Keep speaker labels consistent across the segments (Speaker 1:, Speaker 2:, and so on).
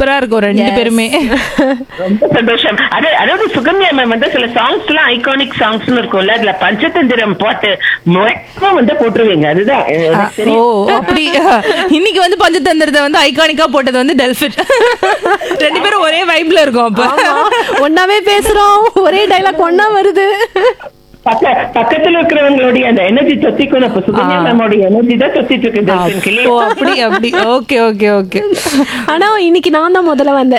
Speaker 1: சூப்பரா இருக்கும் ரெண்டு பேருமே
Speaker 2: ரொம்ப சந்தோஷம் அது அதாவது சுகன்யா மேம் வந்து சில சாங்ஸ் எல்லாம் ஐகானிக் சாங்ஸ் இருக்கும்ல அதுல பஞ்சதந்திரம் பாட்டு மேக்ஸிமம் வந்து போட்டுருவீங்க அதுதான் எனக்கு
Speaker 1: ஓ
Speaker 2: தெரியும்
Speaker 1: அப்படி இன்னைக்கு வந்து பஞ்சதந்திரத்தை வந்து ஐகானிக்கா போட்டது வந்து டெல்ஃபிட் ரெண்டு பேரும் ஒரே வைப்ல இருக்கோம் அப்ப
Speaker 3: ஆமா ஒன்னாவே பேசுறோம் ஒரே டைலாக் ஒன்னா வருது
Speaker 2: பக்க பக்கத்துல இருக்கிறவங்களுடைய அந்த எனர்ஜி சொத்திக்கணும் அப்ப சுகன்யா மேமோட எனர்ஜி தான் சொத்திட்டு இருக்கு தர்ஷன் கிளி
Speaker 1: ஓ அப்படி அப்படி ஓகே ஓகே ஓகே
Speaker 3: ஆனா இன்னைக்கு நான் தான் முதல்ல வந்தேன்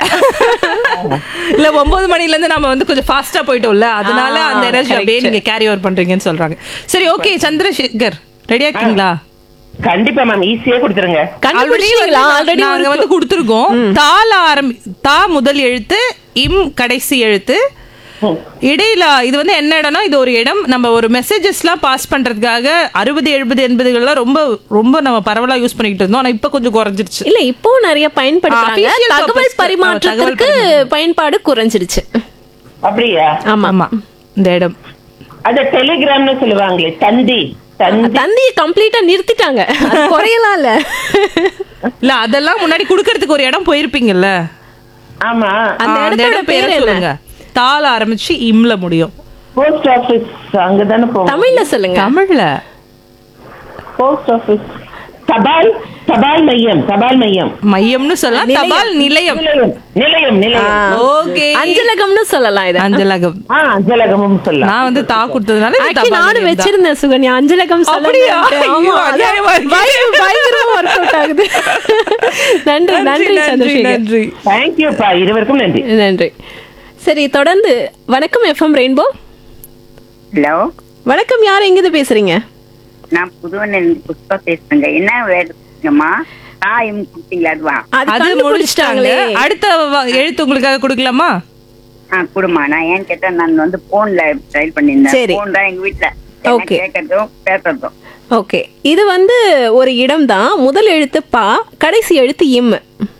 Speaker 1: இல்ல ஒன்பது மணில இருந்து நம்ம வந்து கொஞ்சம் ஃபாஸ்டா போயிட்டோம்ல அதனால
Speaker 3: ஆ,
Speaker 1: அந்த எனர்ஜி அப்படியே
Speaker 3: correct.
Speaker 1: நீங்க கேரி ஓவர் பண்றீங்கன்னு சொல்றாங்க சரி ஓகே சந்திரசேகர் ரெடியா இருக்கீங்களா
Speaker 2: கண்டிப்பா மேம் ஈஸியா கொடுத்துருங்க
Speaker 3: கண்டுபிடிச்சீங்களா ஆல்ரெடி
Speaker 1: நாங்க வந்து கொடுத்துருக்கோம் தால ஆரம்பி தா முதல் எழுத்து இம் கடைசி எழுத்து இடையில இது வந்து என்ன இடம்னா இது ஒரு இடம் நம்ம ஒரு மெசேஜஸ்லாம் பாஸ் பண்றதுக்காக அறுபது எழுபது எண்பதுகள்லாம் ரொம்ப ரொம்ப நம்ம பரவலா யூஸ் பண்ணிக்கிட்டு இருந்தோம் ஆனா இப்ப கொஞ்சம் குறைஞ்சிருச்சு
Speaker 3: இல்ல இப்போ நிறைய பயன்படுத்துறாங்க
Speaker 1: Official
Speaker 3: தகவல்
Speaker 1: purpose-
Speaker 3: பரிமாற்றத்திற்கு
Speaker 1: தகவல்
Speaker 3: பயன்பாடு குறைஞ்சிருச்சு
Speaker 2: அப்படியா
Speaker 3: ஆமா
Speaker 1: ஆமா இந்த இடம்
Speaker 2: அத டெலிகிராம்னு சொல்லுவாங்களே தந்தி தந்தி
Speaker 3: தந்தியை கம்ப்ளீட்டா நிறுத்திட்டாங்க அது குறையலாம் இல்ல
Speaker 1: இல்ல அதெல்லாம் முன்னாடி குடுக்கறதுக்கு ஒரு இடம் போயிருப்பீங்கல்ல
Speaker 2: ஆமா
Speaker 3: அந்த
Speaker 1: ஆ,
Speaker 3: இடத்தோட
Speaker 1: இடம்
Speaker 3: பேர்
Speaker 1: பேரை
Speaker 3: என்ன?
Speaker 1: சொல்லுங்க தால ஆரம்பிச்சு இம்ல முடியும்
Speaker 2: போஸ்ட் ஆபீஸ் அங்கதானே போவோம்
Speaker 3: தமிழ்ல சொல்லுங்க
Speaker 1: தமிழ்ல
Speaker 2: போஸ்ட் ஆபீஸ் தபால் தபால் மையம் தபால் மையம்
Speaker 1: மையம்னு சொல்லலாம் தபால் நிலையம்
Speaker 2: நிலையம் நிலையம் நிலையம்
Speaker 1: ஓகே
Speaker 3: அஞ்சலகம்னு சொல்லலாம் இது
Speaker 1: அஞ்சலகம்
Speaker 2: ஆ அஞ்சலகமும் சொல்லலாம்
Speaker 1: நான் வந்து தா கொடுத்ததுனால இது
Speaker 3: ஆக்சுவலி
Speaker 1: தபால்
Speaker 3: நானும்
Speaker 1: நிலையம் தான்.
Speaker 3: வச்சிருந்தேன் சுகன்யா அஞ்சலகம்
Speaker 1: அப்படியா? ஐயோ, அநியாயமா இருக்கே.
Speaker 3: பயங்கரமா ஒர்க் அவுட் ஆகுது நன்றி நன்றி
Speaker 1: நன்றி
Speaker 3: சந்திரசேகர்
Speaker 1: நன்றி
Speaker 2: தேங்க்யூப்பா இருவருக்கும் நன்றி
Speaker 3: நன்றி சரி தொடர்ந்து வணக்கம் எஃப்எம் ரெயின்போ
Speaker 4: ஹலோ
Speaker 3: வணக்கம் யார் எங்கிருந்து பேசுறீங்க
Speaker 4: நான் புதுவனில் புஷ்பா பேசுறேங்க என்ன வேணுங்கம்மா தாயும் குட்டிங்களா அதுவா
Speaker 3: அது
Speaker 1: அது முடிச்சிட்டாங்க
Speaker 3: கண்டுபிடிச்சிட்டாங்களே
Speaker 1: அடுத்த வ- எழுத்து உங்களுக்காக கொடுக்கலாமா
Speaker 4: ஆ குடுமா நான் ஏன் கேட்டா நான் வந்து போன்ல ட்ரைல் பண்ணியிருந்தேன்
Speaker 3: சரி.
Speaker 4: போன் தான் எங்க வீட்டுல
Speaker 3: Okay.
Speaker 4: கேட்கறதும் பேசுறதும்
Speaker 3: ஓகே இது வந்து ஒரு இடம் தான் முதல் எழுத்து பா கடைசி எழுத்து இம்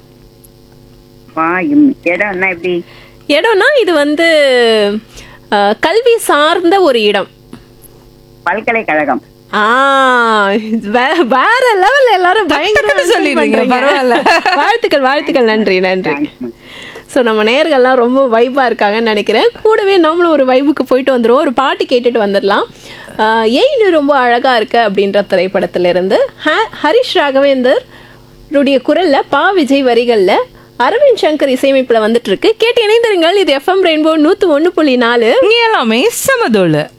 Speaker 4: வா இம் இடம் என்ன எப்படி
Speaker 3: இடம்னா இது வந்து அஹ், கல்வி சார்ந்த ஒரு இடம்
Speaker 4: பல்கலைக்கழகம்
Speaker 3: ஆ வே- வேற லெவல்ல எல்லாரும் பயங்கர
Speaker 1: டக்குன்னு
Speaker 3: answer
Speaker 1: சொல்லிடுறீங்க,
Speaker 3: பண்றீங்க.
Speaker 1: பரவாயில்ல.
Speaker 3: வாழ்த்துக்கள் வாழ்த்துக்கள் நன்றி நன்றி
Speaker 4: தேங்க்ஸ்மா
Speaker 3: ஸோ நம்ம நேர்கள்லாம் ரொம்ப வைப்பாக இருக்காங்கன்னு நினைக்கிறேன் கூடவே நம்மளும் ஒரு வைப்புக்கு போயிட்டு வந்துடுவோம் ஒரு பாட்டு கேட்டுட்டு வந்துடலாம் ஆஹ் ஏன் நீ ரொம்ப அழகாக இருக்க அப்படின்ற திரைப்படத்திலிருந்து ஹ- ஹரிஷ் ராகவேந்தர் உடைய குரலில் பா விஜய் வரிகளில் அரவிந்த் சங்கர் இசையமைப்பில் வந்துட்டு இருக்கு கேட்டு இணைந்திருங்கள் இது எஃப்எம் ரெயின்போ நூற்று ஒன்று புள்ளி நாலு
Speaker 1: இங்க எல்லாமே சமதோல